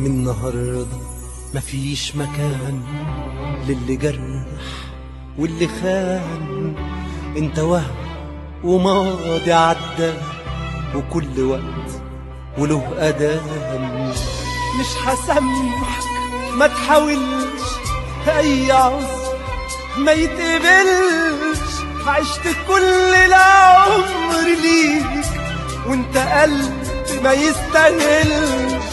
من النهاردة مفيش مكان للي جرح واللي خان انت وهم وماضي عدى وكل وقت وله أدام مش هسامحك ما تحاولش أي عذر ما يتقبلش عشت كل العمر ليك وانت قلب ما يستاهلش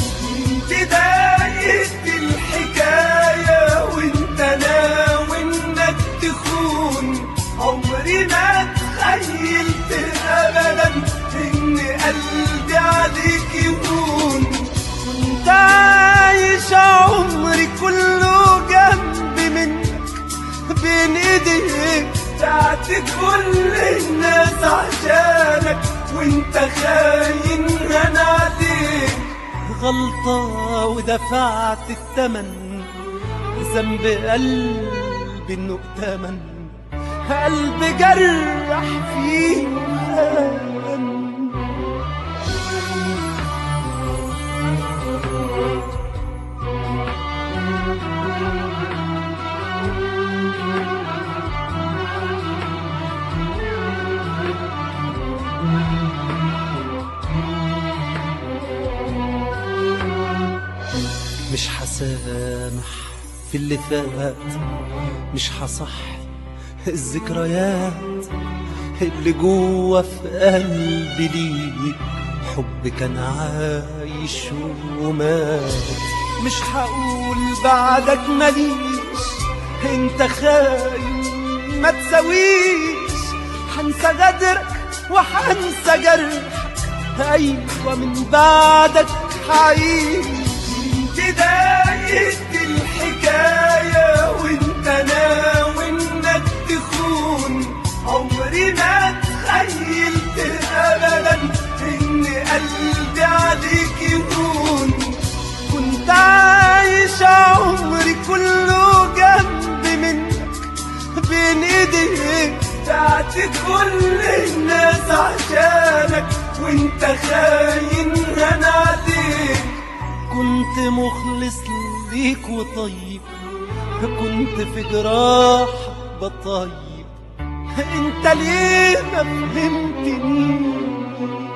بداية الحكاية وانت ناوي انك تخون عمري ما تخيلت ابدا ان قلبي عليك يهون كنت عايش عمري كله جنب منك بين ايديك بتاعت كل الناس عشانك وانت خاين انا عليك غلطة ودفعت الثمن ذنب قلبي انه ائتمن قلب جرح فيه ألم. مش هسامح في اللي فات مش هصح الذكريات اللي جوه في قلبي ليك حب كان عايش ومات مش هقول بعدك ماليش انت خاين ما تساويش هنسى غدرك وهنسى جرحك ايوه من بعدك هعيش بداية الحكاية وانت ناوي انك تخون عمري ما تخيلت ابدا ان قلبي عليك يهون كنت عايش عمري كله جنب منك بين ايديك بتاعت كل الناس عشانك وانت خاين انا عليك كنت مخلص ليك وطيب كنت في جراح بطيب انت ليه ما فهمتنيش